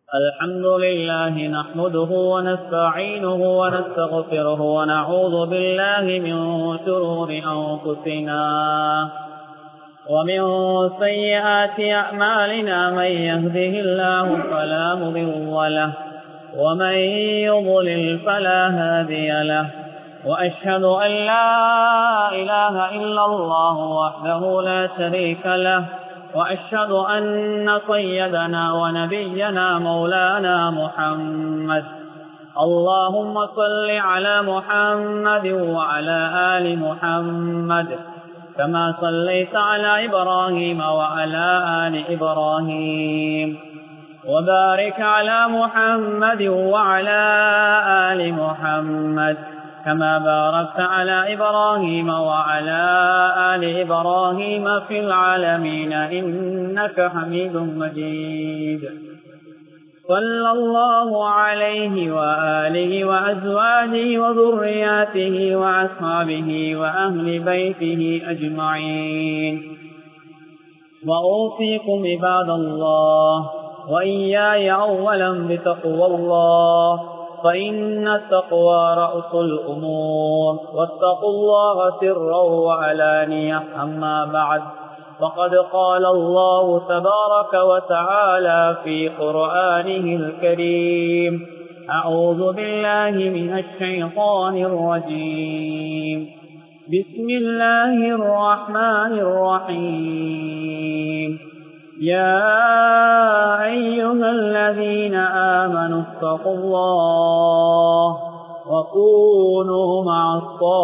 الحمد لله نحمده ونستعينه ونستغفره ونعوذ بالله من شرور أنفسنا ومن سيئات أعمالنا من يهده الله فلا مضل له ومن يضلل فلا هادي له وأشهد أن لا إله إلا الله وحده لا شريك له وأشهد أن سيدنا ونبينا مولانا محمد اللهم صل على محمد وعلى آل محمد كما صليت على إبراهيم وعلى آل إبراهيم وبارك على محمد وعلى آل محمد كما باركت على إبراهيم وعلى آل إبراهيم في العالمين إنك حميد مجيد صلى الله عليه وآله وأزواجه وذرياته وأصحابه وأهل بيته أجمعين وأوصيكم عباد الله وإياي أولا بتقوى الله فإن التقوى رأس الأمور واتقوا الله سرا وعلانية أما بعد فقد قال الله تبارك وتعالى في قرآنه الكريم أعوذ بالله من الشيطان الرجيم بسم الله الرحمن الرحيم يا أيها الذين آمنوا اتقوا الله وكونوا مع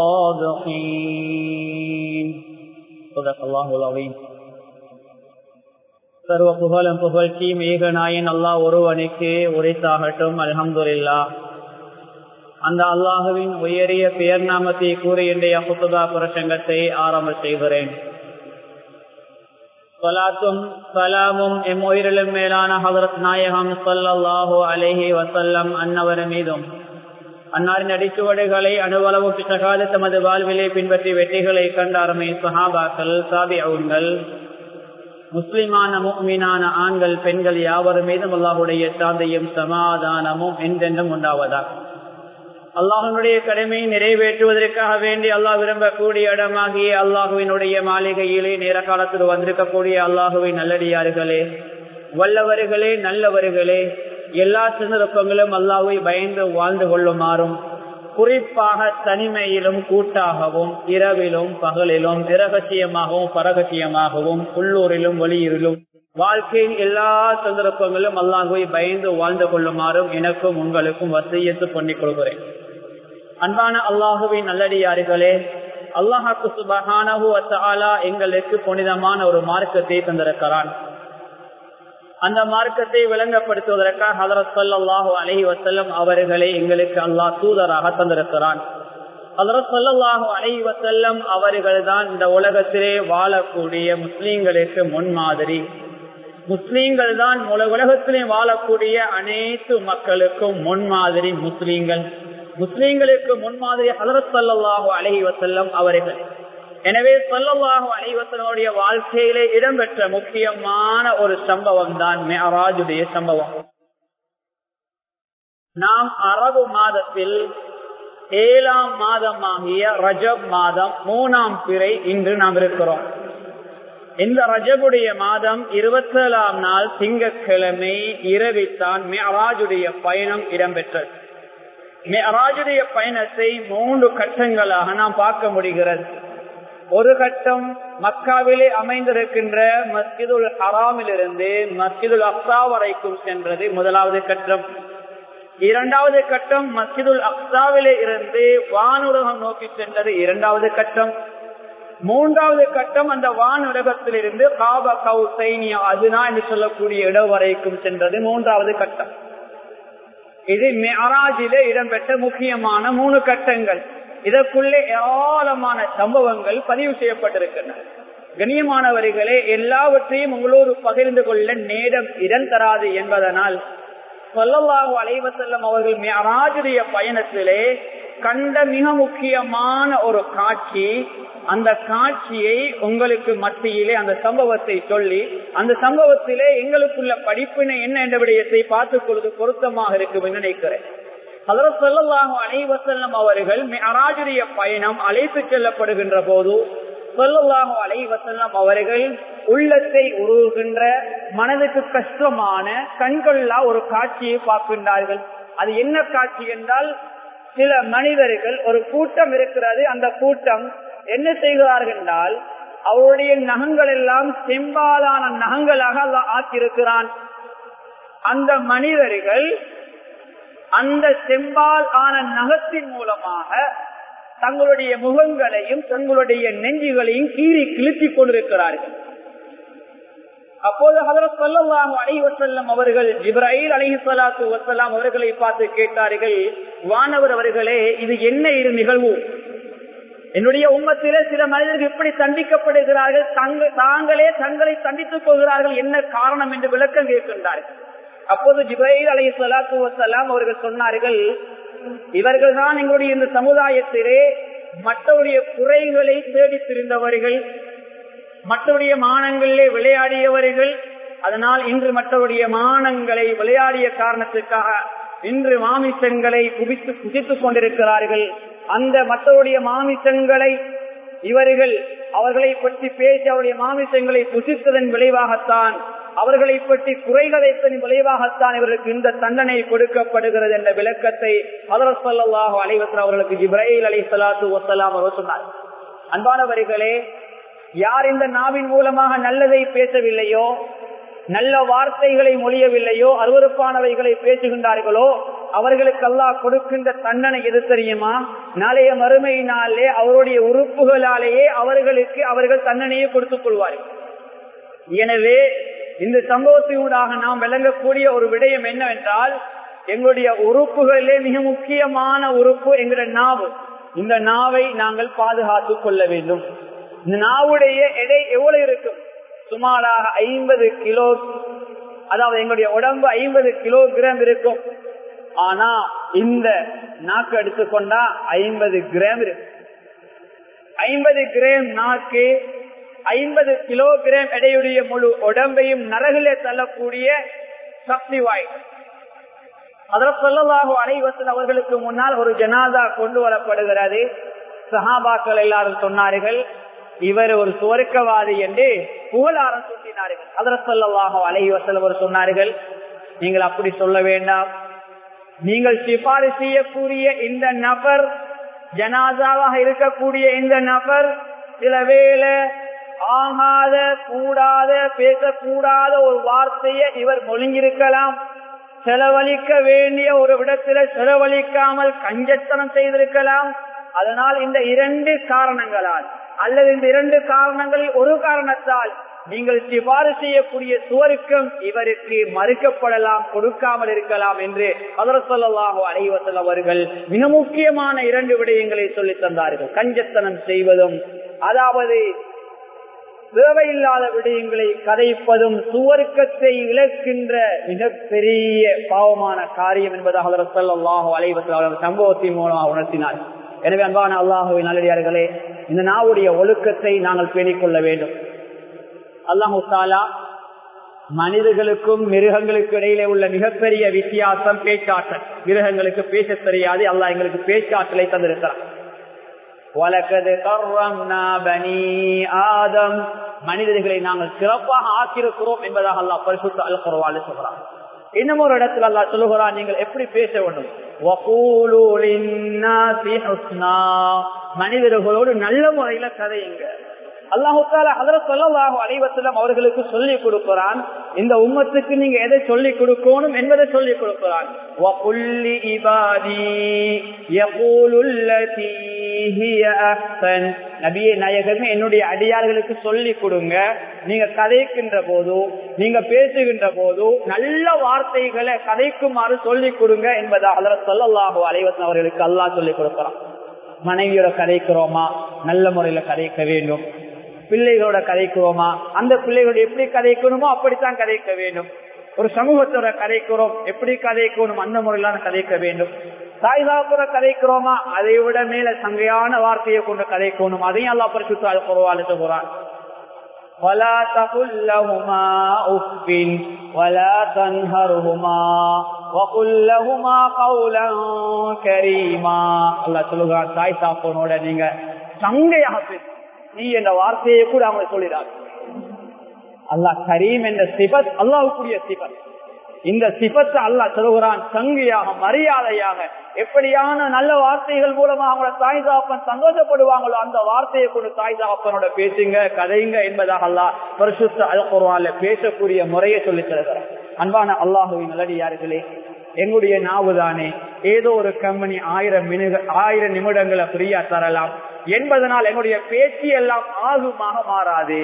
الصادقين صدق الله العظيم சர்வ புகழும் புகழ்ச்சி மேகநாயன் அல்லாஹ் ஒருவனுக்கு உரைத்தாகட்டும் அல்ஹம்துல்லா அந்த அல்லாஹுவின் உயரிய பெயர் நாமத்தை கூறி இன்றைய புத்தகா பிரசங்கத்தை ஆரம்ப செய்கிறேன் சலாத்தும் சலாமும் எம் உயிரிலும் மேலான ஹதரத் நாயகம் சல்லாஹூ அலேஹி வசல்லம் அன்னவர் மீதும் அன்னாரின் அடிச்சுவடுகளை அணுவளவு பிசகாது தமது வாழ்விலை பின்பற்றி வெற்றிகளை கண்டாருமே சஹாபாக்கள் சாபி அவுன்கள் முஸ்லிமான மீனான ஆண்கள் பெண்கள் யாவர் மீதும் அல்லாஹுடைய சாந்தையும் சமாதானமும் என்றென்றும் உண்டாவதா அல்லாஹனுடைய கடமையை நிறைவேற்றுவதற்காக வேண்டி அல்லாஹ் விரும்பக்கூடிய இடமாகிய அல்லாஹுவினுடைய மாளிகையிலே நேர காலத்தில் வந்திருக்கக்கூடிய அல்லாஹுவின் நல்லடியார்களே வல்லவர்களே நல்லவர்களே எல்லா சந்தர்ப்பங்களும் அல்லாஹுவை பயந்து வாழ்ந்து கொள்ளுமாறும் குறிப்பாக தனிமையிலும் கூட்டாகவும் இரவிலும் பகலிலும் இரகசியமாகவும் பரகசியமாகவும் உள்ளூரிலும் வெளியூரிலும் வாழ்க்கையின் எல்லா சந்தர்ப்பங்களும் அல்லாஹுவை பயந்து வாழ்ந்து கொள்ளுமாறும் எனக்கும் உங்களுக்கும் வசியத்து பண்ணிக் கொள்கிறேன் அன்பான அல்லாஹுவின் நல்லடியார்களே அல்லாஹாக்கு சுபகானா எங்களுக்கு புனிதமான ஒரு மார்க்கத்தை தந்திருக்கிறான் அந்த மார்க்கத்தை விளங்கப்படுத்துவதற்காக ஹதரத் சல்லாஹூ அலஹி வசல்லம் அவர்களை எங்களுக்கு அல்லாஹ் தூதராக தந்திருக்கிறான் ஹதரத் சல்லாஹூ அலஹி வசல்லம் அவர்கள் தான் இந்த உலகத்திலே வாழக்கூடிய முஸ்லீம்களுக்கு முன்மாதிரி முஸ்லீம்கள் தான் உலகத்திலே வாழக்கூடிய அனைத்து மக்களுக்கும் முன்மாதிரி முஸ்லீம்கள் முஸ்லீம்களுக்கு முன்மாதிரி ஹதரத் சல்லாஹூ அலஹி வசல்லம் அவர்கள் எனவே சொல்லவாக அனைவசனுடைய வாழ்க்கையிலே இடம்பெற்ற முக்கியமான ஒரு சம்பவம் தான் மேராஜுடைய சம்பவம் நாம் அரபு மாதத்தில் ஏழாம் மாதமாகிய ரஜப் மாதம் மூணாம் பிறை இன்று நாம் இருக்கிறோம் இந்த ரஜபுடைய மாதம் இருபத்தி ஏழாம் நாள் திங்கட்கிழமை இரவித்தான் மேராஜுடைய பயணம் இடம்பெற்றது மேராஜுடைய பயணத்தை மூன்று கட்டங்களாக நாம் பார்க்க முடிகிறது ஒரு கட்டம் மக்காவிலே அமைந்திருக்கின்ற மஸ்கிதுல் ஹராமிலிருந்து மஸ்கிதுல் அக்சா வரைக்கும் சென்றது முதலாவது கட்டம் இரண்டாவது கட்டம் மஸ்கிதுல் அக்சாவிலே இருந்து வானுலகம் நோக்கி சென்றது இரண்டாவது கட்டம் மூன்றாவது கட்டம் அந்த வானுலகத்திலிருந்து காப கவு சைனியா அதுனா என்று சொல்லக்கூடிய இடம் வரைக்கும் சென்றது மூன்றாவது கட்டம் இது மெராஜிலே இடம்பெற்ற முக்கியமான மூணு கட்டங்கள் இதற்குள்ளே ஏராளமான சம்பவங்கள் பதிவு செய்யப்பட்டிருக்கின்றன கண்ணியமானவர்களே எல்லாவற்றையும் உங்களோடு பகிர்ந்து கொள்ள நேரம் இடம் தராது என்பதனால் சொல்லல்லாஹு அலைவசல்லம் அவர்கள் மியராஜுடைய பயணத்திலே கண்ட மிக முக்கியமான ஒரு காட்சி அந்த காட்சியை உங்களுக்கு மத்தியிலே அந்த சம்பவத்தை சொல்லி அந்த சம்பவத்திலே எங்களுக்குள்ள படிப்பினை என்ன என்ற விடயத்தை பார்த்துக் கொள்வது பொருத்தமாக இருக்கும் என்று நினைக்கிறேன் அதற்கு சொல்லலாம் அனைவசல்லம் அவர்கள் அராஜுடைய பயணம் அழைத்து செல்லப்படுகின்ற போது சொல்லலாக அலைவசல்லம் அவர்கள் உள்ளத்தை உருவுகின்ற மனதுக்கு கஷ்டமான கண்கொள்ளா ஒரு காட்சியை பார்க்கின்றார்கள் அது என்ன காட்சி என்றால் சில மனிதர்கள் ஒரு கூட்டம் இருக்கிறது அந்த கூட்டம் என்ன செய்கிறார்கள் என்றால் அவருடைய நகங்கள் எல்லாம் செம்பாலான நகங்களாக அல்ல ஆக்கியிருக்கிறான் அந்த மனிதர்கள் அந்த செம்பால் ஆன நகத்தின் மூலமாக தங்களுடைய முகங்களையும் தங்களுடைய நெஞ்சுகளையும் கீறி கிழித்துக் கொண்டிருக்கிறார்கள் அப்போது ஹதரத் சொல்லலாம் அலைவசல்லம் அவர்கள் இப்ராஹில் அலஹி சலாத்து வசலாம் அவர்களை பார்த்து கேட்டார்கள் வானவர் அவர்களே இது என்ன இரு நிகழ்வு என்னுடைய உம்மத்திலே சில மனிதர்கள் இப்படி தண்டிக்கப்படுகிறார்கள் தாங்களே தங்களை தண்டித்துக் கொள்கிறார்கள் என்ன காரணம் என்று விளக்கம் கேட்கின்றார்கள் அப்போது ஜிப்ராஹில் அலி சலாத்து வசலாம் அவர்கள் சொன்னார்கள் இவர்கள் தான் எங்களுடைய இந்த சமுதாயத்திலே மற்றவருடைய குறைகளை தேடி திரிந்தவர்கள் மற்றவருடைய மானங்களிலே விளையாடியவர்கள் அதனால் இன்று மற்றவருடைய மானங்களை விளையாடிய காரணத்துக்காக இன்று மாமிசங்களை குவித்து குதித்துக் கொண்டிருக்கிறார்கள் அந்த மற்றவருடைய மாமிசங்களை இவர்கள் அவர்களை பற்றி பேசி அவருடைய மாமிசங்களை புசித்ததன் விளைவாகத்தான் அவர்களை பற்றி குறைகளைத்தன் விளைவாகத்தான் இவர்களுக்கு இந்த தண்டனை கொடுக்கப்படுகிறது என்ற விளக்கத்தை அதரத் சல்லாஹு அலைவசர் அவர்களுக்கு இப்ராஹில் அலி சலாத்து வசலாம் அவர் சொன்னார் அன்பானவர்களே யார் இந்த நாவின் மூலமாக நல்லதை பேசவில்லையோ நல்ல வார்த்தைகளை மொழியவில்லையோ அருவறுப்பானவைகளை பேசுகின்றார்களோ அவர்களுக்கு அல்லாஹ் கொடுக்கின்ற தண்டனை எது தெரியுமா நாளைய மறுமையினாலே அவருடைய உறுப்புகளாலேயே அவர்களுக்கு அவர்கள் தண்டனையை கொடுத்துக் கொள்வார்கள் எனவே இந்த சம்பவத்தினூடாக நாம் விளங்கக்கூடிய ஒரு விடயம் என்னவென்றால் எங்களுடைய உறுப்புகளிலே மிக முக்கியமான உறுப்பு எங்களுடைய நாவு இந்த நாவை நாங்கள் பாதுகாத்துக் கொள்ள வேண்டும் இந்த நாவுடைய எடை எவ்வளவு இருக்கும் சுமாராக ஐம்பது கிலோ அதாவது எங்களுடைய உடம்பு ஐம்பது கிலோகிராம் இருக்கும் ஆனா இந்த நாக்கு எடுத்துக்கொண்டா ஐம்பது கிராம் இருக்கு ஐம்பது கிராம் நாக்கு ஐம்பது கிலோகிராம் எடையுடைய முழு உடம்பையும் நரகிலே தள்ளக்கூடிய சக்தி வாய்ப்பு அதற்கொள்ளலாக அனைவசன் அவர்களுக்கு முன்னால் ஒரு ஜனாதா கொண்டு வரப்படுகிறது சஹாபாக்கள் எல்லாரும் சொன்னார்கள் இவர் ஒரு சுவர்க்கவாதி என்று புகழாரம் சுட்டினார்கள் அதற்கொள்ளலாக அலைவசல் அவர் சொன்னார்கள் நீங்கள் அப்படி சொல்ல வேண்டாம் நீங்கள் சிபாரிசு செய்யக்கூடிய இந்த நபர் ஜனாதாவாக இருக்கக்கூடிய இந்த நபர் சில வேளை ஆகாத கூடாத பேசக்கூடாத ஒரு வார்த்தையை இவர் மொழிஞ்சிருக்கலாம் செலவழிக்க வேண்டிய ஒரு இடத்துல செலவழிக்காமல் கஞ்சத்தனம் செய்திருக்கலாம் அதனால் இந்த இரண்டு காரணங்களால் அல்லது இந்த இரண்டு காரணங்களில் ஒரு காரணத்தால் நீங்கள் சிபாறு செய்யக்கூடிய சுவருக்கும் இவருக்கு மறுக்கப்படலாம் கொடுக்காமல் இருக்கலாம் என்று அதரசல்லாஹோ அலைவசல் அவர்கள் மிக முக்கியமான இரண்டு விடயங்களை சொல்லி தந்தார்கள் கஞ்சத்தனம் செய்வதும் அதாவது தேவையில்லாத விடயங்களை கதைப்பதும் சுவர்க்கத்தை இழக்கின்ற மிகப்பெரிய பாவமான காரியம் என்பதாக அதரசல்லாஹோ அலைவசல் சம்பவத்தின் மூலமாக உணர்த்தினார் எனவே அன்பான அல்லாஹுவின் நல்லடியார்களே இந்த நாவுடைய ஒழுக்கத்தை நாங்கள் பேணிக் கொள்ள வேண்டும் அல்லாஹு தாலா மனிதர்களுக்கும் மிருகங்களுக்கு இடையிலே உள்ள மிகப்பெரிய வித்தியாசம் பேச்சாற்றல் மிருகங்களுக்கு பேச தெரியாது அல்லாஹ் எங்களுக்கு பேச்சாற்றலை தந்திருக்கிறார் வழக்கது ஆதம் மனிதர்களை நாங்கள் சிறப்பாக ஆக்கியிருக்கிறோம் என்பதாக அல்லாஹ் பரிசுத்த அல் குரவாலு சொல்றான் இன்னும் ஒரு இடத்துல அல்லா சொல்லுகிறான் நீங்கள் எப்படி பேச வேண்டும் மனிதர்களோடு நல்ல முறையில கதையுங்க அல்லாஹு அலைவசலம் அவர்களுக்கு சொல்லிக் கொடுக்கிறான் இந்த உம்மத்துக்கு நீங்க எதை சொல்லிக் கொடுக்கணும் என்பதை சொல்லிக் கொடுக்கிறான் நபியே நாயகமே என்னுடைய அடியார்களுக்கு சொல்லிக் கொடுங்க நீங்க கதைக்கின்ற போதோ நீங்க பேசுகின்ற போதோ நல்ல வார்த்தைகளை கதைக்குமாறு சொல்லிக் கொடுங்க என்பதை அதில் சொல்லல்லாஹோ அலைவசன் அவர்களுக்கு அல்லாஹ் சொல்லிக் கொடுக்கிறான் மனைவியோட கதைக்கிறோமா நல்ல முறையில கதைக்க வேண்டும் பிள்ளைகளோட கதைக்கிறோமா அந்த பிள்ளைகளோட எப்படி கதைக்கணுமோ அப்படித்தான் கதைக்க வேண்டும் ஒரு சமூகத்தோட கதைக்கிறோம் எப்படி கதைக்கணும் அந்த முறையிலான கதைக்க வேண்டும் தாய் தாப்புற கதைக்கிறோமா அதை விட மேல சங்கையான வார்த்தையை கொண்டு கதைக்கணும் அதையும் அல்லா பரிசுத்தால் குறவாள் சொல்றான் ولا تقل لهما أف ولا تنهرهما وقل لهما قولا كريما الله சொல்லுகிறான் தாய் தாப்பனோட நீங்க சங்கையாக பேசு நீ என்ற வார்த்தையை கூட அவங்க சொல்லிடாது அல்லாஹ் கரீம் என்ற சிபத் அல்லாஹுக்குரிய சிபத் இந்த சிபத்தை அல்லாஹ் சொல்லுகிறான் சங்கையாக மரியாதையாக எப்படியான நல்ல வார்த்தைகள் மூலமா அவங்களோட தாய் தாப்பன் சந்தோஷப்படுவாங்களோ அந்த வார்த்தையை கொண்டு தாய் தாப்பனோட பேசுங்க கதைங்க என்பதாக அல்லாஹ் பரிசுத்த அல்குர்வான்ல பேசக்கூடிய முறையை சொல்லி தருகிறார் அன்பான அல்லாஹுவின் நல்லடியார்களே எங்களுடைய நாவுதானே ஏதோ ஒரு கம்பெனி ஆயிரம் மினுக ஆயிரம் நிமிடங்களை ஃப்ரீயா தரலாம் என்பதனால் எங்களுடைய பேச்சு எல்லாம் ஆகுமாக மாறாது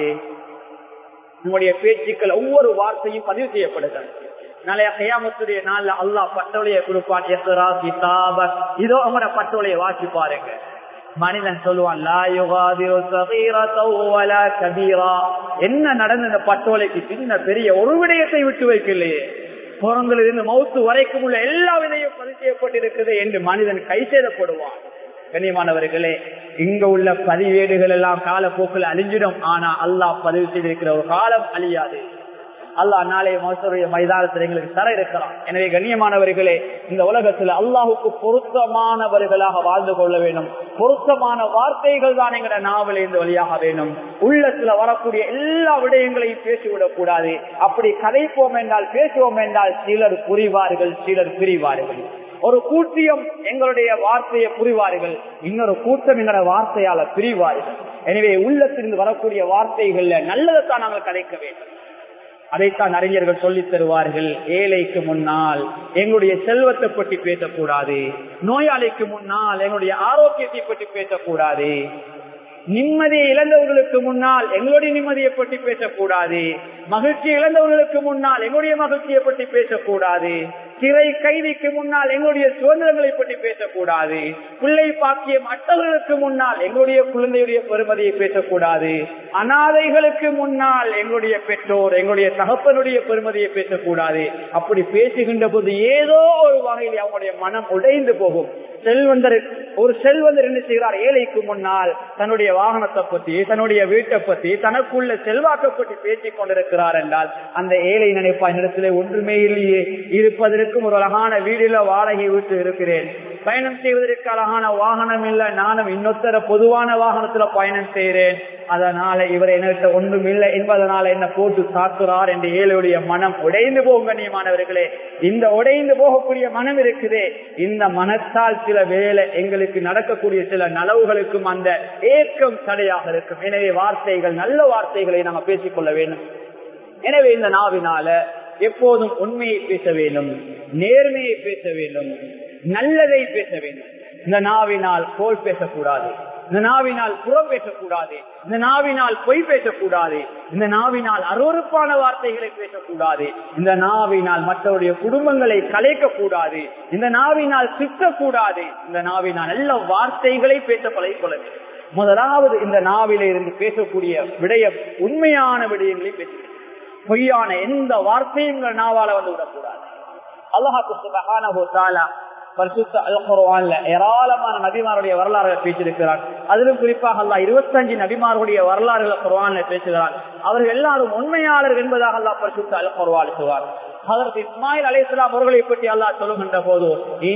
நம்முடைய பேச்சுக்கள் ஒவ்வொரு வார்த்தையும் பதிவு செய்யப்படுகிறது நாளைய கையாமத்துடைய நாள்ல அல்லாஹ் பட்டோலையை கொடுப்பான் எஸ்ரா கிதாப இதோ அவங்களோட பட்டோலையை வாசி பாருங்க மனிதன் சொல்லுவான் லா யுகாதிரு சகீரத்தௌ வலா கபீரா என்ன நடந்த இந்த பட்டோலைக்கு சின்ன பெரிய ஒரு விடயத்தை விட்டு வைக்கலையே புறங்களிலிருந்து மௌத்து வரைக்கும் உள்ள எல்லா விதையும் பதிவு செய்யப்பட்டிருக்குது என்று மனிதன் கை செய்தப்படுவான் கண்ணியமானவர்களே இங்க உள்ள பதிவேடுகள் எல்லாம் காலப்போக்கில் அழிஞ்சிடும் ஆனா அல்லாஹ் பதிவு செய்திருக்கிற ஒரு காலம் அழியாது அல்லாஹ் நாளைய மோசருடைய மைதானத்தில் எங்களுக்கு தர இருக்கிறான் எனவே கண்ணியமானவர்களே இந்த உலகத்தில் அல்லாஹுக்கு பொருத்தமானவர்களாக வாழ்ந்து கொள்ள வேண்டும் பொருத்தமான வார்த்தைகள் தான் எங்கட நாவல் இருந்து வழியாக வேண்டும் உள்ளத்துல வரக்கூடிய எல்லா விடயங்களையும் பேசிவிடக் கூடாது அப்படி கதைப்போம் என்றால் பேசுவோம் என்றால் சிலர் புரிவார்கள் சிலர் பிரிவார்கள் ஒரு கூட்டியம் எங்களுடைய வார்த்தையை புரிவார்கள் இன்னொரு கூட்டம் எங்களோட வார்த்தையால பிரிவார்கள் எனவே உள்ளத்திலிருந்து வரக்கூடிய வார்த்தைகள்ல நல்லதைத்தான் நாங்கள் கதைக்க வேண்டும் அதைத்தான் அறிஞர்கள் சொல்லித் தருவார்கள் ஏழைக்கு முன்னால் எங்களுடைய செல்வத்தை பற்றி பேசக்கூடாது நோயாளிக்கு முன்னால் எங்களுடைய ஆரோக்கியத்தை பற்றி பேசக்கூடாது நிம்மதியை இழந்தவர்களுக்கு முன்னால் எங்களுடைய நிம்மதியை பற்றி பேசக்கூடாது மகிழ்ச்சி இழந்தவர்களுக்கு முன்னால் எங்களுடைய மகிழ்ச்சியை பற்றி பேசக்கூடாது சிறை கைதிக்கு முன்னால் எங்களுடைய சுதந்திரங்களை பற்றி பேசக்கூடாது பிள்ளை பாக்கியம் அட்டவர்களுக்கு முன்னால் எங்களுடைய குழந்தையுடைய பெருமதியை பேசக்கூடாது அனாதைகளுக்கு முன்னால் எங்களுடைய பெற்றோர் எங்களுடைய தகப்பனுடைய பெருமதியை பேசக்கூடாது அப்படி பேசுகின்ற போது ஏதோ ஒரு வகையில் அவங்களுடைய மனம் உடைந்து போகும் செல்வந்தர் ஒரு செல்வந்தர் என்ன செய்கிறார் ஏழைக்கு முன்னால் தன்னுடைய வாகனத்தை பத்தி தன்னுடைய வீட்டை பத்தி தனக்குள்ள செல்வாக்கை பற்றி பேசிக் கொண்டிருக்கிறார் என்றால் அந்த ஏழை நினைப்பா இடத்துல ஒன்றுமே இல்லையே இருப்பதற்கும் ஒரு அழகான வீடுல வாடகை வீட்டு இருக்கிறேன் பயணம் செய்வதற்கு அழகான வாகனம் இல்ல நானும் இன்னொருத்தர பொதுவான வாகனத்துல பயணம் செய்கிறேன் அதனால இவர் என்கிட்ட ஒன்றும் இல்லை என்பதனால என்ன போட்டு தாக்குறார் என்று ஏழையுடைய மனம் உடைந்து போகும் கண்ணியமானவர்களே இந்த உடைந்து போகக்கூடிய மனம் இருக்குதே இந்த மனத்தால் சில வேலை எங்களுக்கு நடக்கக்கூடிய சில நலவுகளுக்கும் அந்த ஏக்கம் தடையாக இருக்கும் எனவே வார்த்தைகள் நல்ல வார்த்தைகளை நாம பேசிக்கொள்ள வேண்டும் எனவே இந்த நாவினால எப்போதும் உண்மையை பேச வேண்டும் நேர்மையை பேச வேண்டும் நல்லதை பேச வேண்டும் இந்த நாவினால் கோல் பேசக்கூடாது இந்த நாவினால் புறம் பேசக்கூடாது இந்த நாவினால் பொய் பேசக்கூடாது இந்த நாவினால் அருவறுப்பான வார்த்தைகளை பேசக்கூடாது இந்த நாவினால் மற்றவருடைய குடும்பங்களை கலைக்க கூடாது இந்த நாவினால் திட்டக்கூடாது இந்த நாவினால் நல்ல வார்த்தைகளை பேச பழகிக்கொள்ள வேண்டும் முதலாவது இந்த நாவில இருந்து பேசக்கூடிய விடய உண்மையான விடயங்களை பேச பொய்யான எந்த வார்த்தையும் நாவால வந்து விடக்கூடாது அல்லாஹாக்கு சுபகான பரிசுத்த அல்குர்வான்ல ஏராளமான நபிமாருடைய வரலாறுகளை பேசியிருக்கிறார் அதிலும் குறிப்பாக அல்லா இருபத்தஞ்சு நபிமாருடைய வரலாறுகளை குர்வான்ல பேசுகிறார் அவர்கள் எல்லாரும் உண்மையாளர் என்பதாக அல்லா பரிசுத்த அல்குர்வான் சொல்வார் அதற்கு இஸ்மாயில் அலி இஸ்லாம் அவர்களை பற்றி அல்லாஹ் சொல்லுகின்ற போது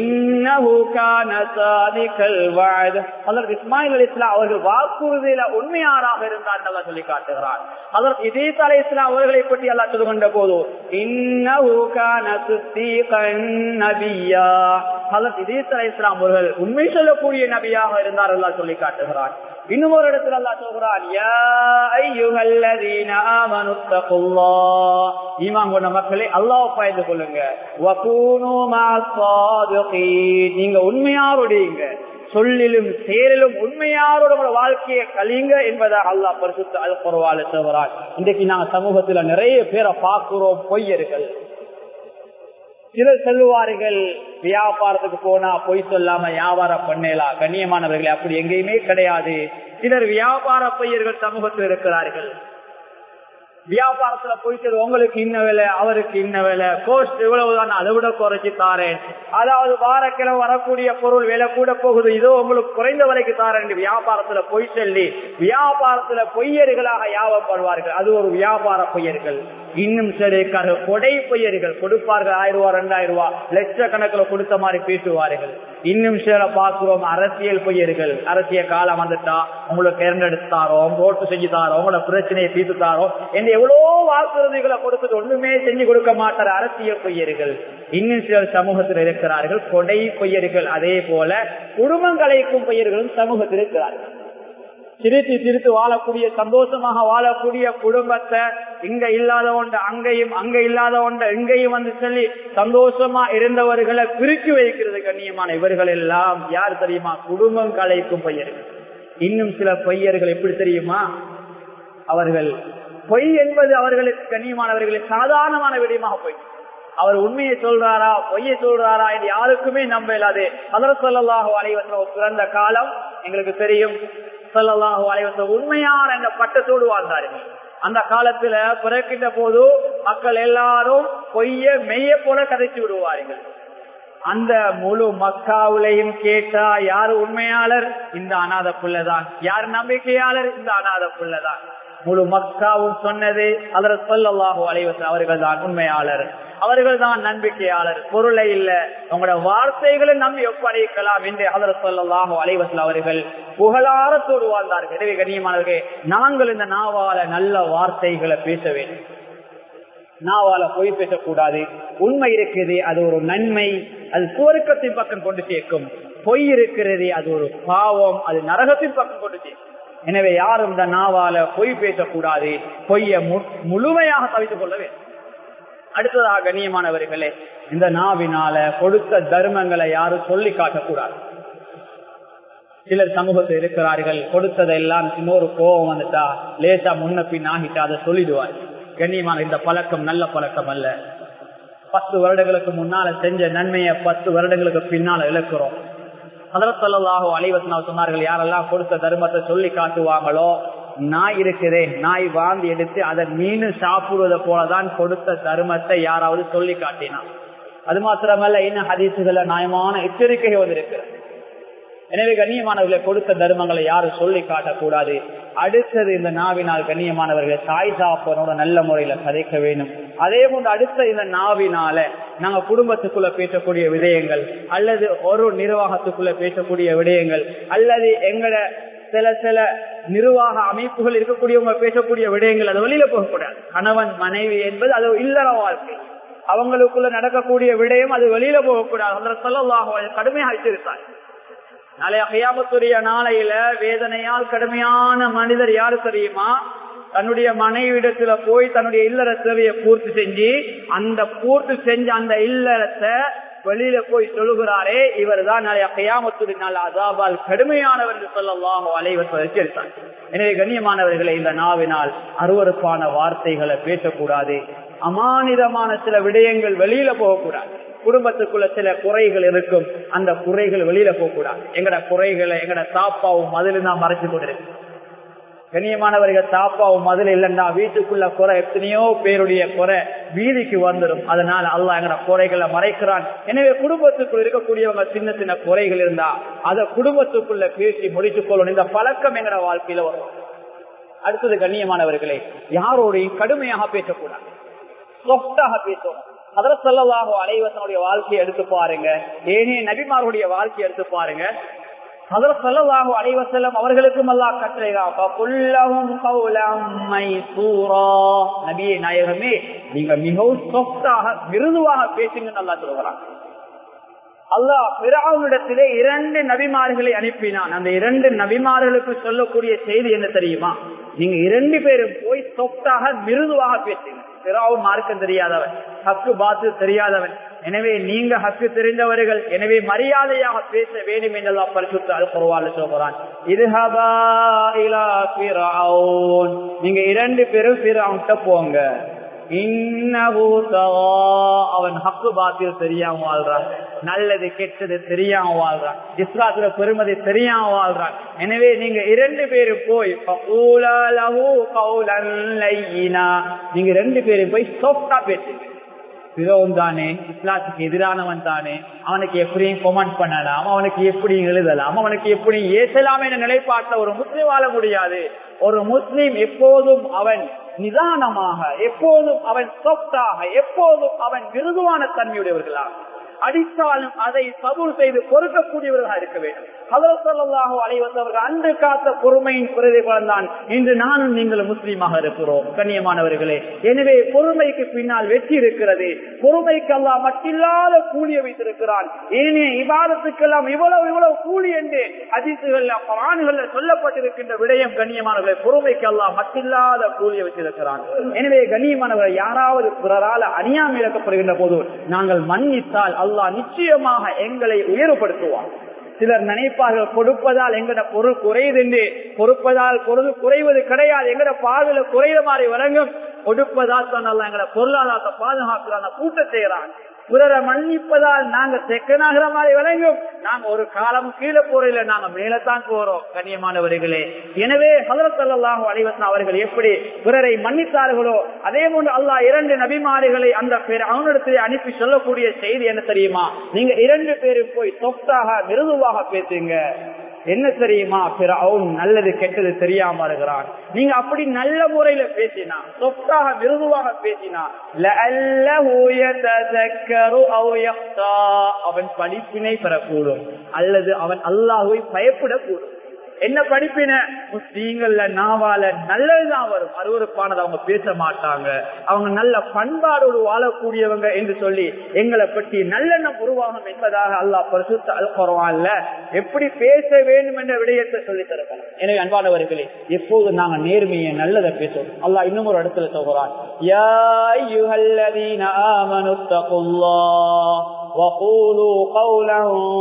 அதற்கு இஸ்மாயில் அலி இஸ்லாம் அவர்கள் வாக்குறுதியில உண்மையாராக இருந்தார் நல்லா சொல்லி காட்டுகிறார் அதற்கு இதீஸ் அலி இஸ்லாம் அவர்களை பற்றி அல்லாஹ் சொல்லுகின்ற போது நபியா அதற்கு இதீஸ் அலி இஸ்லாம் அவர்கள் உண்மை சொல்லக்கூடிய நபியாக இருந்தார் அல்லா சொல்லி காட்டுகிறார் இன்னும் ஒரு இடத்துல அல்லா சொல்கிறான் ஈமான் கொண்ட மக்களே அல்லாஹ் பாய்ந்து கொள்ளுங்க நீங்க உண்மையாருடையங்க சொல்லிலும் செயலிலும் உண்மையாரோட வாழ்க்கையை கலிங்க என்பதாக அல்லாஹ் பரிசுத்த அல் குறவால சொல்கிறான் இன்றைக்கு நாங்க சமூகத்துல நிறைய பேரை பார்க்கிறோம் பொய்யர்கள் சிலர் சொல்லுவார்கள் வியாபாரத்துக்கு போனா பொய் சொல்லாம வியாபாரம் பண்ணலாம் கண்ணியமானவர்களே அப்படி எங்கேயுமே கிடையாது சிலர் வியாபார பையர்கள் சமூகத்தில் இருக்கிறார்கள் வியாபாரத்துல போயிட்டு உங்களுக்கு இன்ன வேலை அவருக்கு இன்ன வேலை கோஸ்ட் இவ்வளவுதான் அதை விட குறைச்சி தாரேன் அதாவது வாரக்கிழமை வரக்கூடிய பொருள் விலை கூட போகுது இதோ உங்களுக்கு குறைந்த விலைக்கு தாரேன் என்று வியாபாரத்துல பொய் சொல்லி வியாபாரத்துல பொய்யர்களாக யாவப்படுவார்கள் அது ஒரு வியாபார பொய்யர்கள் இன்னும் சிலருக்காக கொடை பொய்யர்கள் கொடுப்பார்கள் ஆயிரம் ரூபாய் ரெண்டாயிரம் ரூபாய் லட்சக்கணக்கில் கொடுத்த மாதிரி பேசுவார்கள் இன்னும் சில பார்க்கிறோம் அரசியல் பொய்யர்கள் அரசியல் காலம் வந்துட்டா உங்களுக்கு தேர்ந்தெடுத்தாரோ ஓட்டு செஞ்சு தாரோ உங்களோட பிரச்சனையை தீர்த்து தாரோ என்று எவ்வளவோ வாக்குறுதிகளை கொடுத்துட்டு ஒண்ணுமே செஞ்சு கொடுக்க மாட்டார் அரசியல் பொய்யர்கள் இன்னும் சிலர் சமூகத்தில் இருக்கிறார்கள் கொடை பொய்யர்கள் அதே போல குடும்பங்களைக்கும் பொய்யர்களும் சமூகத்தில் இருக்கிறார்கள் சிரித்து சிரித்து வாழக்கூடிய சந்தோஷமாக வாழக்கூடிய குடும்பத்தை இங்க இல்லாத ஒன்று அங்கேயும் அங்க இல்லாத ஒன்று இங்கேயும் வந்து சொல்லி சந்தோஷமா இருந்தவர்களை பிரிச்சு வைக்கிறது கண்ணியமான இவர்கள் எல்லாம் யார் தெரியுமா குடும்பம் கலைக்கும் பையர்கள் இன்னும் சில பையர்கள் எப்படி தெரியுமா அவர்கள் பொய் என்பது அவர்களுக்கு கண்ணியமானவர்களுக்கு சாதாரணமான விடயமாக போய் அவர் உண்மையை சொல்றாரா பொய்யை சொல்றாரா என்று யாருக்குமே நம்ப இல்லாது அதர் சொல்லலாக அலைவசம் பிறந்த காலம் எங்களுக்கு தெரியும் சொல்லலாக அலைவசம் உண்மையான என்ற பட்டத்தோடு வாழ்ந்தார்கள் அந்த காலத்துல பிறக்கின்ற போது மக்கள் எல்லாரும் பொய்ய மெய்ய போல கதைச்சு விடுவார்கள் அந்த முழு மக்காவிலையும் கேட்டா யாரு உண்மையாளர் இந்த அநாத புள்ளதான் யார் நம்பிக்கையாளர் இந்த அநாத புள்ளதான் முழு மக்காவும் சொன்னது அதர சொல்லலாகோ அலைவசம் அவர்கள் தான் உண்மையாளர் அவர்கள் தான் நம்பிக்கையாளர் பொருளை இல்ல உங்களோட வார்த்தைகளை நம்பி ஒப்படைக்கலாம் என்று அதர சொல்லலாகோ அலைவசல் அவர்கள் புகழாரத்தோடு வாழ்ந்தார்கள் எனவே கண்ணியமானவர்கள் நாங்கள் இந்த நாவால நல்ல வார்த்தைகளை பேச வேண்டும் நாவால பொய் பேசக்கூடாது உண்மை இருக்குது அது ஒரு நன்மை அது சுவருக்கத்தின் பக்கம் கொண்டு சேர்க்கும் பொய் இருக்கிறது அது ஒரு பாவம் அது நரகத்தின் பக்கம் கொண்டு சேர்க்கும் எனவே யாரும் இந்த நாவால பொய் பேசக்கூடாது பொய்ய முழுமையாக தவித்துக் கொள்ள வேண்டும் அடுத்ததாக கண்ணியமானவர்களே இந்த நாவினால கொடுத்த தர்மங்களை யாரும் சொல்லி காட்டக்கூடாது சிலர் சமூகத்தில் இருக்கிறார்கள் கொடுத்ததெல்லாம் இன்னொரு கோபம் வந்துட்டா லேசா முன்ன பின் ஆகிட்டா அதை சொல்லிடுவார் கண்ணியமான இந்த பழக்கம் நல்ல பழக்கம் அல்ல பத்து வருடங்களுக்கு முன்னால செஞ்ச நன்மையை பத்து வருடங்களுக்கு பின்னால இழக்கிறோம் அதரத்தல்லாஹோ அலைவசனால் சொன்னார்கள் யாரெல்லாம் கொடுத்த தர்மத்தை சொல்லி காட்டுவாங்களோ நாய் இருக்கிறேன் நாய் வாந்தி எடுத்து அதை மீன் சாப்பிடுவதை போலதான் கொடுத்த தர்மத்தை யாராவது சொல்லி காட்டினான் அது மாத்திரமல்ல இன்னும் ஹதீசுகள நியாயமான எச்சரிக்கை வந்திருக்கிறது எனவே கண்ணியமானவர்களை கொடுத்த தர்மங்களை யாரும் சொல்லி காட்டக்கூடாது அடுத்தது இந்த நாவினால் கண்ணியமானவர்களை தாய் சாப்பனோட நல்ல முறையில கதைக்க வேண்டும் அதே போன்று அடுத்த இந்த நாவினால நாங்க குடும்பத்துக்குள்ள பேசக்கூடிய விடயங்கள் அல்லது ஒரு நிர்வாகத்துக்குள்ள பேசக்கூடிய விடயங்கள் அல்லது எங்கட சில சில நிர்வாக அமைப்புகள் இருக்கக்கூடியவங்க பேசக்கூடிய விடயங்கள் அது வெளியில போகக்கூடாது கணவன் மனைவி என்பது அது இல்லற வாழ்க்கை அவங்களுக்குள்ள நடக்கக்கூடிய விடயம் அது வெளியில போகக்கூடாது அந்த சொல்லலாக கடுமையாக வச்சிருத்தாங்க நாளைய கையாமத்துடைய நாளையில வேதனையால் கடுமையான மனிதர் யாரு தெரியுமா தன்னுடைய மனைவிடத்துல போய் தன்னுடைய இல்லற தேவையை பூர்த்தி செஞ்சு அந்த பூர்த்தி செஞ்ச அந்த இல்லறத்தை வெளியில போய் சொல்லுகிறாரே இவர் தான் நாளைய கையாமத்துடைய நாள் அதாபால் கடுமையானவர் என்று சொல்லலாம் அலைவர் எச்சரித்தார் எனவே கண்ணியமானவர்களை இந்த நாவினால் அருவறுப்பான வார்த்தைகளை பேசக்கூடாது அமானிதமான சில விடயங்கள் வெளியில போகக்கூடாது குடும்பத்துக்குள்ள சில குறைகள் இருக்கும் அந்த குறைகள் வெளியில போகக்கூடாது எங்கட குறைகளை எங்கட தாப்பாவும் மதில் தான் மறைச்சு கொண்டிருக்கு கண்ணியமானவர்கள் தாப்பாவும் மதில் இல்லைன்னா வீட்டுக்குள்ள குறை எத்தனையோ பேருடைய குறை வீதிக்கு வந்துடும் அதனால அல்லா எங்கட குறைகளை மறைக்கிறான் எனவே குடும்பத்துக்குள்ள இருக்கக்கூடியவங்க சின்ன சின்ன குறைகள் இருந்தா அதை குடும்பத்துக்குள்ள பேசி முடித்துக் கொள்ளணும் இந்த பழக்கம் எங்கட வாழ்க்கையில வரும் அடுத்தது கண்ணியமானவர்களே யாரோடையும் கடுமையாக பேசக்கூடாது சொஃப்டாக பேசணும் அதரசல்லாஹோ அலைவசனுடைய வாழ்க்கையை எடுத்து பாருங்க ஏனே நபிமாருடைய வாழ்க்கையை எடுத்து பாருங்க அதரசல்லாஹோ அலைவசல்லம் அவர்களுக்கும் எல்லாம் நபியே நாயகமே நீங்க மிகவும் சொஃப்டாக மிருதுவாக பேசுங்க நல்லா சொல்லுகிறான் அல்லாஹ் பிராவுனிடத்திலே இரண்டு நபிமார்களை அனுப்பினான் அந்த இரண்டு நபிமார்களுக்கு சொல்லக்கூடிய செய்தி என்ன தெரியுமா நீங்க இரண்டு பேரும் போய் சொத்தாக மிருதுவாக பேசுங்க பிறாவும் மார்க்கம் தெரியாதவன் ஹக்கு பாத்து தெரியாதவன் எனவே நீங்க ஹக்கு தெரிந்தவர்கள் எனவே மரியாதையாக பேச வேண்டும் என்றெல்லாம் பரிசுத்த அல்குருவால சொல்கிறான் நீங்க இரண்டு பேரும் பிறாவுன்ட்ட போங்க இன்னஹு தவா. அவன் ஹக்கு பாத்தியம் தெரியாம வாழ்றான் நல்லது கெட்டது தெரியாம வாழ்றான் இஸ்லாத்துல பெருமதி தெரியாம வாழ்றான் எனவே நீங்க இரண்டு பேரும் போய் ஃபகூலா லஹு கௌலன் லையினா. நீங்க ரெண்டு பேரும் போய் சாஃப்டா பேசுங்க பிறவும் தானே இஸ்லாத்துக்கு எதிரானவன் தானே அவனுக்கு எப்படியும் கொமெண்ட் பண்ணலாம் அவனுக்கு எப்படி எழுதலாம் அவனுக்கு எப்படி ஏசலாம் என்ற நிலைப்பாட்டில் ஒரு முஸ்லீம் வாழ முடியாது ஒரு முஸ்லீம் எப்போதும் அவன் நிதானமாக எப்போதும் அவன் சொத்தாக எப்போதும் அவன் மிருதுவான தன்மையுடையவர்களாக அடித்தாலும் அதை கபூல் செய்து பொறுக்கக்கூடியவர்களாக இருக்க வேண்டும் ஹலோசல்லாஹோ அலைவந்தவர்கள் அன்று காத்த பொறுமையின் பிரதிபலன் தான் இன்று நானும் நீங்கள் முஸ்லீமாக இருக்கிறோம் கண்ணியமானவர்களே எனவே பொறுமைக்கு பின்னால் வெற்றி இருக்கிறது பொறுமைக்கு அல்லா மட்டில்லாத கூலிய வைத்திருக்கிறான் ஏனே இவாதத்துக்கெல்லாம் இவ்வளவு இவ்வளவு கூலி என்று அதிசுகள்ல பராணுகள்ல சொல்லப்பட்டிருக்கின்ற விடயம் கண்ணியமானவர்களை பொறுமைக்கு அல்லா மட்டில்லாத கூலிய வச்சிருக்கிறான் எனவே கண்ணியமானவர்கள் யாராவது பிறரால் அணியாமல் இழக்கப்படுகின்ற போது நாங்கள் மன்னித்தால் அல்லாஹ் நிச்சயமாக எங்களை உயர்வுபடுத்துவார் சிலர் நினைப்பார்கள் கொடுப்பதால் எங்கட பொருள் குறையுது என்று பொறுப்பதால் பொருள் குறைவது கிடையாது எங்கட பார்வையில குறைய மாதிரி வழங்கும் கொடுப்பதால் தான் அல்ல எங்கட பொருளாதாரத்தை பாதுகாக்கிறான் கூட்ட செய்யறான் பிறரை மன்னிப்பதால் நாங்க செக்கனாகிற மாதிரி விளங்கும் நாங்க ஒரு காலம் கீழே போறதில்ல நாங்க மேலத்தான் போறோம் கண்ணியமானவர்களே எனவே ஹதரத்தல்லாஹு அலைவசன் அவர்கள் எப்படி பிறரை மன்னித்தார்களோ அதே போன்று அல்லாஹ் இரண்டு நபிமாரிகளை அந்த பேர் அவனிடத்திலே அனுப்பி சொல்லக்கூடிய செய்தி என்ன தெரியுமா நீங்க இரண்டு பேரும் போய் சொத்தாக மிருதுவாக பேசுங்க என்ன தெரியுமா பிற அவன் நல்லது கெட்டது தெரியாம இருக்கிறான் நீங்க அப்படி நல்ல முறையில பேசினா சொத்தாக மிருதுவாக பேசினா லஅல்லஹு யததக்கரு அவ் யக்தா. அவன் படிப்பினை பெறக்கூடும் அல்லது அவன் அல்லாஹுவை பயப்படக்கூடும் என்ன படிப்பின முஸ்லீம்கள்ல நாவால நல்லதுதான் வரும் அருவறுப்பானது அவங்க பேச மாட்டாங்க அவங்க நல்ல பண்பாடோடு வாழக்கூடியவங்க என்று சொல்லி எங்களை பற்றி நல்லெண்ணம் உருவாகும் என்பதாக அல்லாஹ் பரிசுத்த அல் குறவான்ல எப்படி பேச வேண்டும் என்ற விடயத்தை சொல்லி தருகிறோம் எனவே அன்பானவர்களே எப்போது நாங்க நேர்மையை நல்லதை பேசுவோம் அல்லாஹ் இன்னும் ஒரு இடத்துல சொல்கிறான் யா அய்யுஹல்லதீன ஆமனு தகுல்லாஹ் وقولوا قولا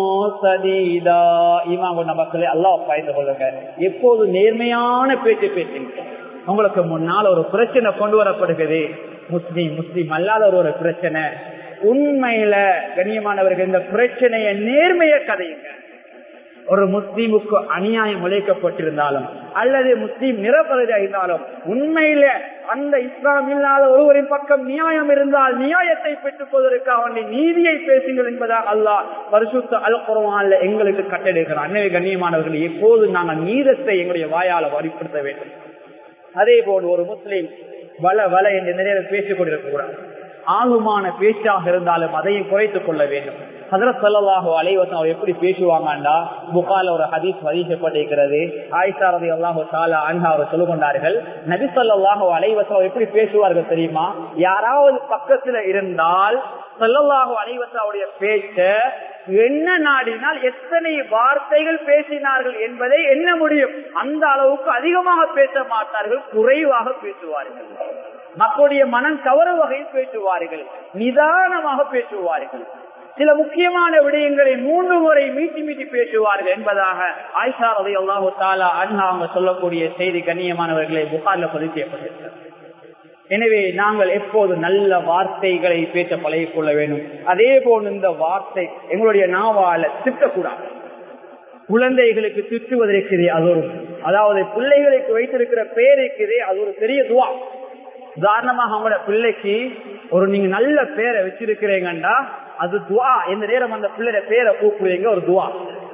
سديدا ஈமான் கொண்ட மக்களே அல்லாஹ் பயந்து கொள்ளுங்க எப்போது நேர்மையான பேச்சு பேசுங்க உங்களுக்கு முன்னால் ஒரு பிரச்சனை கொண்டு வரப்படுகிறது முஸ்லீம் முஸ்லீம் அல்லாத ஒரு ஒரு பிரச்சனை உண்மையில கண்ணியமானவர்கள் இந்த பிரச்சனையை நேர்மைய கதையுங்க ஒரு முஸ்லீமுக்கு அநியாயம் உழைக்கப்பட்டிருந்தாலும் அல்லது முஸ்லீம் நிரபராதியா இருந்தாலும் உண்மையில அந்த இஸ்லாம் இல்லாத ஒருவரின் பக்கம் நியாயம் இருந்தால் நியாயத்தை பெற்றுக் கொள்வதற்காக வேண்டிய நீதியை பேசுங்கள் என்பதாக அல்லாஹ் பரிசுத்த அல் குரவான்ல எங்களுக்கு கட்டளைகிறார் அன்னை கண்ணியமானவர்கள் எப்போது நாங்கள் நீதத்தை எங்களுடைய வாயால வரிப்படுத்த வேண்டும் அதே போல் ஒரு முஸ்லீம் வள வள என்று நிறைய பேசிக் கொண்டிருக்கக்கூடாது ஆகுமான பேச்சாக இருந்தாலும் அதையும் குறைத்துக் கொள்ள வேண்டும் ஹதரத் சல்லாஹு அலைவசம் அவர் எப்படி பேசுவாங்கண்டா புகால ஒரு ஹதீஸ் பதிக்கப்பட்டிருக்கிறது ஆயிஷா ரதி அல்லாஹு சாலா அன்ஹா அவர் சொல்லிக் கொண்டார்கள் நபி சொல்லாஹு அலைவசம் அவர் எப்படி பேசுவார்கள் தெரியுமா யாராவது பக்கத்துல இருந்தால் சொல்லல்லாஹு அலைவசம் அவருடைய பேச்ச என்ன நாடினால் எத்தனை வார்த்தைகள் பேசினார்கள் என்பதை என்ன முடியும் அந்த அளவுக்கு அதிகமாக பேச மாட்டார்கள் குறைவாக பேசுவார்கள் மக்களுடைய மனம் கவர வகையில் பேசுவார்கள் நிதானமாக பேசுவார்கள் சில முக்கியமான விடயங்களை மூன்று முறை மீட்டி மீட்டி பேசுவார்கள் என்பதாக ஆயிஷா ரவி அல்லாஹு தாலா அண்ணா அவங்க சொல்லக்கூடிய செய்தி கண்ணியமானவர்களை புகார்ல பதிவு செய்யப்பட்டிருக்கிறது எனவே நாங்கள் எப்போது நல்ல வார்த்தைகளை பேச பழகிக் கொள்ள வேண்டும் அதே போல் இந்த வார்த்தை எங்களுடைய நாவால திட்டக்கூடாது குழந்தைகளுக்கு திட்டுவதற்கிறே அது ஒரு அதாவது பிள்ளைகளுக்கு வைத்திருக்கிற பேர் இருக்கிறே அது ஒரு பெரிய துவா உதாரணமாக அவங்களோட பிள்ளைக்கு ஒரு நீங்க நல்ல பேரை வச்சிருக்கிறீங்கண்டா அது துவா எந்த நேரம் அந்த பிள்ளைய பேரை கூப்பிடுறீங்க ஒரு துவா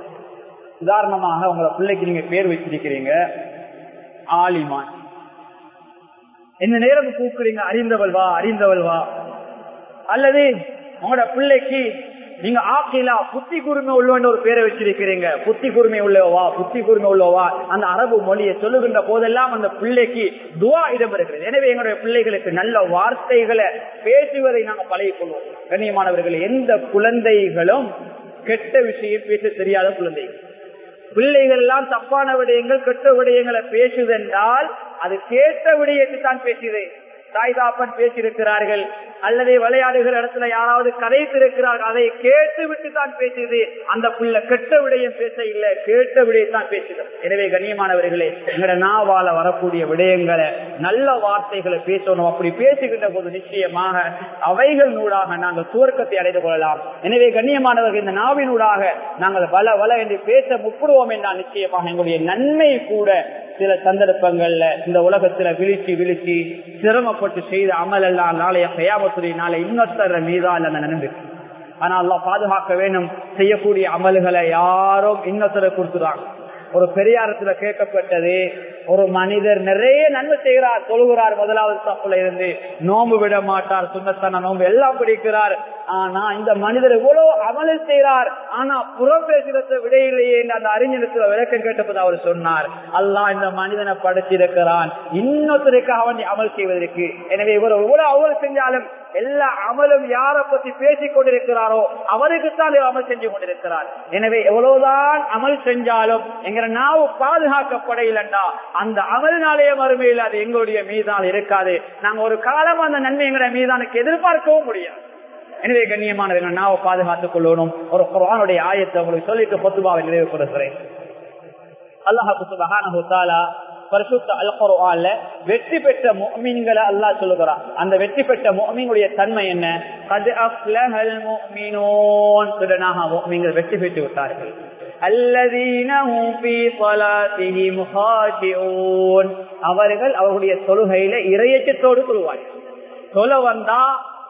உதாரணமாக உங்களோட பிள்ளைக்கு நீங்க பேர் வச்சிருக்கிறீங்க ஆலிமான் எந்த நேரம் கூப்பிடுறீங்க அறிந்தவள் வா அறிந்தவள் வா அல்லது உங்களோட பிள்ளைக்கு நீங்க ஆக்கிலா புத்தி குருமை உள்ளவன் ஒரு பேரை வச்சிருக்கிறீங்க புத்தி குருமை உள்ளவா புத்தி குருமை உள்ளவா அந்த அரபு மொழியை சொல்லுகின்ற போதெல்லாம் அந்த பிள்ளைக்கு துவா இடம்பெறுகிறது எனவே எங்களுடைய பிள்ளைகளுக்கு நல்ல வார்த்தைகளை பேசுவதை நாங்கள் பழகிக் கொள்வோம் கண்ணியமானவர்கள் எந்த குழந்தைகளும் கெட்ட விஷயம் பேச தெரியாத குழந்தைகள் பிள்ளைகள் எல்லாம் தப்பான விடயங்கள் கெட்ட விடயங்களை பேசுதென்றால் அது கேட்ட விடயத்தை தான் பேசுது தாய் தாப்பன் பேசியிருக்கிறார்கள் அல்லது விளையாடுகிற இடத்துல யாராவது கதைத்திருக்கிறார்கள் அதை கேட்டு விட்டு தான் பேசுது அந்த புள்ள கெட்ட விடயம் பேச இல்லை கேட்ட விடயத்தான் பேசுகிறது எனவே கண்ணியமானவர்களே எங்கட நாவால வரக்கூடிய விடயங்களை நல்ல வார்த்தைகளை பேசணும் அப்படி பேசுகின்ற போது நிச்சயமாக அவைகள் நூடாக நாங்கள் சுவர்க்கத்தை அடைந்து கொள்ளலாம் எனவே கண்ணியமானவர்கள் இந்த நாவினூடாக நாங்கள் வள வள என்று பேச முற்படுவோம் என்றால் நிச்சயமாக எங்களுடைய நன்மை கூட சில சந்தர்ப்பங்கள்ல இந்த உலகத்துல விழிச்சு விழிச்சு சிரமப்பட்டு செய்த அமல் எல்லாம் நாளைய கயாமத்துறை நாளை இன்னொருத்தர மீதால் அந்த நம்பிக்கை ஆனா அல்லா பாதுகாக்க வேணும் செய்யக்கூடிய அமல்களை யாரும் இன்னொருத்தர கொடுத்துறாங்க ஒரு பெரியாரத்துல கேட்கப்பட்டது ஒரு மனிதர் நிறைய நன்மை செய்கிறார் தொழுகிறார் முதலாவது தப்புல இருந்து நோம்பு விட மாட்டார் சுண்ணத்தான நோம்பு எல்லாம் பிடிக்கிறார் ஆனா இந்த மனிதர் எவ்வளவு அமல செய்கிறார் ஆனா புறம் பேசுகிறத விடையிலேயே என்று அந்த அறிஞருக்கு விளக்கம் கேட்டபோது அவர் சொன்னார் அல்லாஹ் இந்த மனிதனை படைச்சிருக்கிறான் இன்னொருத்தருக்காக அவன் அமல் செய்வதற்கு எனவே இவர் எவ்வளவு அமல் செஞ்சாலும் எல்லா அமலும் யாரை பத்தி பேசிக் கொண்டிருக்கிறாரோ அவருக்குத்தான் அமல் செஞ்சு கொண்டிருக்கிறார் எனவே எவ்வளவுதான் அமல் செஞ்சாலும் எங்கிற நாவு பாதுகாக்கப்படையிலண்டா அந்த அமல்னாலேயே மறுமையில் அது எங்களுடைய மீதால் இருக்காது நாங்க ஒரு காலம் அந்த நன்மை எங்களுடைய மீதானுக்கு எதிர்பார்க்கவும் முடியாது எனவே கண்ணியமானவர்கள் நாவை பாதுகாத்துக் கொள்ளணும் ஒரு குரானுடைய ஆயத்தை உங்களுக்கு சொல்லிட்டு பொத்துபாவை நிறைவு கொடுக்கிறேன் அல்லாஹு சுபஹானஹு தஆலா பரிசுத்த அல் குர்ஆன்ல வெற்றி பெற்ற முஃமின்களை அல்லாஹ் சொல்லுகிறான் அந்த வெற்றி பெற்ற முஃமினுடைய தன்மை என்ன கத் அஃப்லஹல் முஃமினூன் சுடனாக முஃமின்கள் வெற்றி பெற்று விட்டார்கள் الذين هم في صلاتهم خاشعون அவர்கள் அவருடைய தொழுகையில இறையச்சத்தோடு தொழுவார்கள் தொழ வந்தா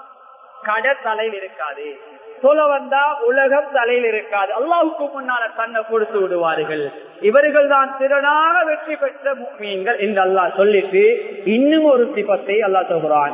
கடை தலையில் இருக்காது சொல்ல வந்தா உலகம் தலையில் இருக்காது அல்லாவுக்கு முன்னால தன்னை கொடுத்து விடுவார்கள் இவர்கள் தான் திறனாக வெற்றி பெற்ற மீன்கள் என்று அல்லாஹ் சொல்லிட்டு இன்னும் ஒரு சிபத்தை அல்லாஹ் சொல்கிறான்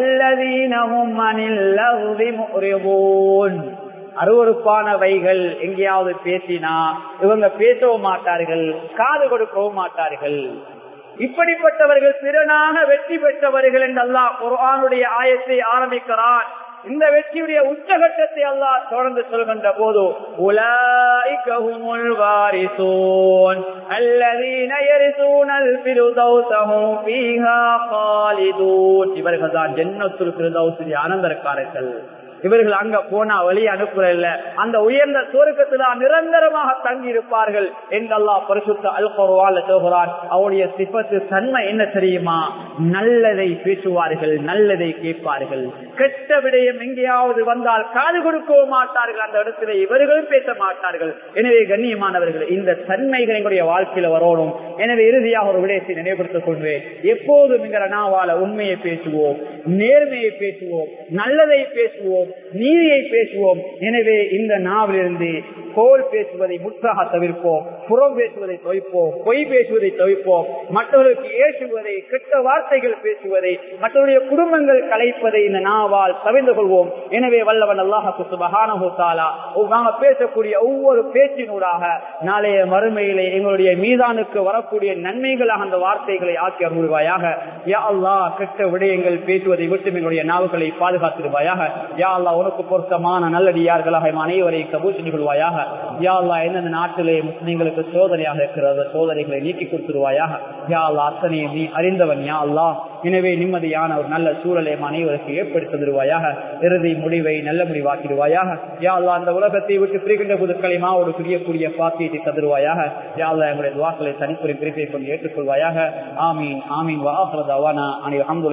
வல்லதீனமும் அருவறுப்பானவைகள் எங்கேயாவது பேசினா இவங்க பேசவும் மாட்டார்கள் காது கொடுக்கவும் மாட்டார்கள் இப்படிப்பட்டவர்கள் திறனாக வெற்றி பெற்றவர்கள் என்று அல்லாஹ் குர்ஆனுடைய ஆயத்தை ஆரம்பிக்கிறான் இந்த வெற்றியுடைய உச்சகட்டத்தை அல்லாஹ் தொடர்ந்து சொல்கின்ற போது உலாய்கஹுமுல் வாரிசூன் அல்லதீன யரிசூனல் ஃபிர்தௌஸஹும் ஃபீஹா காலிதூன் இவர்கள் தான் ஜன்னத்துல் ஃபிர்தௌஸில் ஆனந்தக்காரர்கள் இவர்கள் அங்க போனா வழி அனுப்புறல்ல அந்த உயர்ந்த சுவர்க்கத்துல நிரந்தரமாக தங்கி இருப்பார்கள் என்றெல்லாம் பரிசுத்த அல் குர்ஆன்ல சொல்கிறான் அவருடைய சிபத்து தன்மை என்ன தெரியுமா நல்லதை பேசுவார்கள் நல்லதை கேட்பார்கள் கெட்ட விடயம் எங்கேயாவது வந்தால் காது கொடுக்கவும் மாட்டார்கள் அந்த இடத்துல இவர்களும் பேச மாட்டார்கள் எனவே கண்ணியமானவர்கள் இந்த தன்மைகள் எங்களுடைய வாழ்க்கையில வரணும் எனவே இறுதியாக ஒரு விடயத்தை நினைவுபடுத்திக் கொள்வேன் எப்போதும் எங்கிற நாவால உண்மையை பேசுவோம் நேர்மையை பேசுவோம் நல்லதை பேசுவோம் நீதியை பேசுவோம் எனவே இந்த நாவிலிருந்து கோல் பேசுவதை முற்றாக தவிர்ப்போம் புறம் பேசுவதை தவிர்ப்போம் பொய் பேசுவதை தவிர்ப்போம் மற்றவர்களுக்கு ஏசுவதை கெட்ட வார்த்தைகள் பேசுவதை மற்றவருடைய குடும்பங்கள் கலைப்பதை இந்த நாவால் தவிர்ந்து கொள்வோம் எனவே வல்லவன் அல்லாஹு சுபகானா நாங்க பேசக்கூடிய ஒவ்வொரு பேச்சினூடாக நாளைய மறுமையிலே எங்களுடைய மீதானுக்கு வரக்கூடிய நன்மைகளாக அந்த வார்த்தைகளை ஆக்கி அருள்வாயாக யா அல்லா கெட்ட விடயங்கள் பேசுவதை விட்டு எங்களுடைய நாவுகளை பாதுகாத்திருவாயாக யா அல்லா உனக்கு பொருத்தமான நல்லடியார்களாக அனைவரை கபூல் செஞ்சு கொள்வாயாக யா அல்லா எந்தெந்த நாட்டிலே முஸ்லீம்களுக்கு சோதனையாக இருக்கிறது சோதனைகளை நீக்கி கொடுத்துருவாயாக யா அல்லா அத்தனையும் நீ அறிந்தவன் யா அல்லா எனவே நிம்மதியான ஒரு நல்ல சூழலை அனைவருக்கு ஏற்படுத்தி தருவாயாக இறுதி முடிவை நல்ல முடிவாக்கிடுவாயாக யா அல்லா அந்த உலகத்தை விட்டு பிரிகின்ற புதுக்களை மாவோடு பிரியக்கூடிய பாக்கியத்தை தருவாயாக யா அல்லா எங்களுடைய துவாக்களை தனிப்புரை பிரிப்பை கொண்டு ஏற்றுக்கொள்வாயாக ஆமீன் ஆமீன் வாஹரதாவானா அனைவரும்